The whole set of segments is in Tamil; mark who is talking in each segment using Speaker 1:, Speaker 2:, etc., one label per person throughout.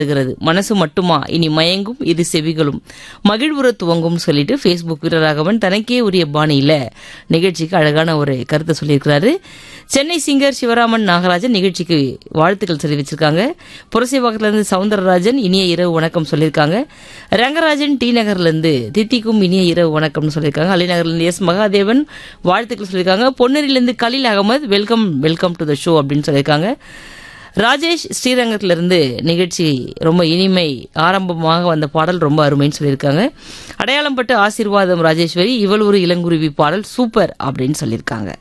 Speaker 1: வருகிறது மனசு மட்டுமா இனி மயங்கும் இரு செவிகளும் மகிழ்வுற துவங்கும் சொல்லிட்டு ஃபேஸ்புக் வீரராகவன் தனக்கே உரிய பாணியில நிகழ்ச்சிக்கு அழகான ஒரு கருத்தை சொல்லியிருக்கிறாரு சென்னை சிங்கர் சிவராமன் நாகராஜன் நிகழ்ச்சிக்கு வாழ்த்துக்கள் சொல்லி வச்சிருக்காங்க புரசைவாக்கத்துல இருந்து சவுந்தரராஜன் இனிய இரவு வணக்கம் சொல்லியிருக்காங்க ரங்கராஜன் டி நகர்ல இருந்து தித்திக்கும் இனிய இரவு வணக்கம்னு சொல்லியிருக்காங்க அலிநகர்ல இருந்து எஸ் மகாதேவன் வாழ்த்துக்கள் சொல்லியிருக்காங்க பொன்னேரியில இருந்து Khaleel Ahmed welcome welcome to the show அப்படின்னு சொல்லியிருக்காங்க ராஜேஷ் ஸ்ரீரங்கத்திலிருந்து நிகழ்ச்சி ரொம்ப இனிமை ஆரம்பமாக வந்த பாடல் ரொம்ப அருமைன்னு சொல்லியிருக்காங்க அடையாளம் பட்டு ஆசீர்வாதம் ராஜேஸ்வரி இவள் ஒரு இளங்குருவி பாடல் சூப்பர் அப்படின்னு சொல்லியிருக்காங்க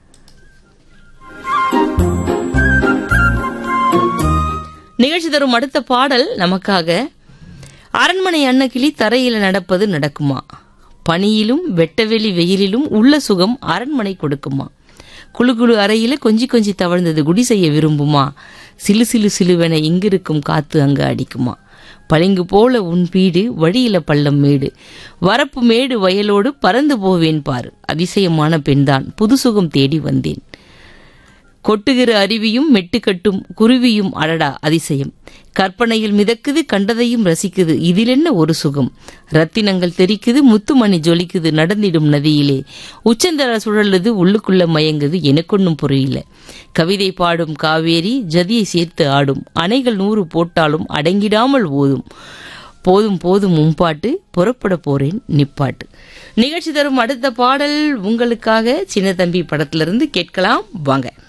Speaker 1: நிகழ்ச்சி தரும் அடுத்த பாடல் நமக்காக அரண்மனை அன்னக்கிளி தரையில நடப்பது நடக்குமா பனியிலும் வெட்டவெளி வெயிலிலும் உள்ள சுகம் அரண்மனை கொடுக்குமா குழு குழு அறையில கொஞ்சி கொஞ்சி தவழ்ந்தது குடி செய்ய விரும்புமா சிலு சிலு சிலுவென இங்கிருக்கும் காத்து அங்கு அடிக்குமா பளிங்கு போல உன் வீடு வழியில பள்ளம் மேடு வரப்பு மேடு வயலோடு பறந்து போவேன் பாரு அதிசயமான பெண்தான் புது சுகம் தேடி வந்தேன் கொட்டுகிற அருவியும் மெட்டுக்கட்டும் குருவியும் அடடா அதிசயம் கற்பனையில் மிதக்குது கண்டதையும் ரசிக்குது இதில் என்ன ஒரு சுகம் ரத்தினங்கள் தெரிக்குது முத்துமணி ஜொலிக்குது நடந்திடும் நதியிலே உச்சந்தர சுழலுது உள்ளுக்குள்ள மயங்குது எனக்கொன்னும் புரியல கவிதை பாடும் காவேரி ஜதியை சேர்த்து ஆடும் அணைகள் நூறு போட்டாலும் அடங்கிடாமல் ஓதும் போதும் போதும் மும்பாட்டு புறப்பட போறேன் நிப்பாட்டு நிகழ்ச்சி தரும் அடுத்த பாடல் உங்களுக்காக சின்ன தம்பி படத்திலிருந்து கேட்கலாம் வாங்க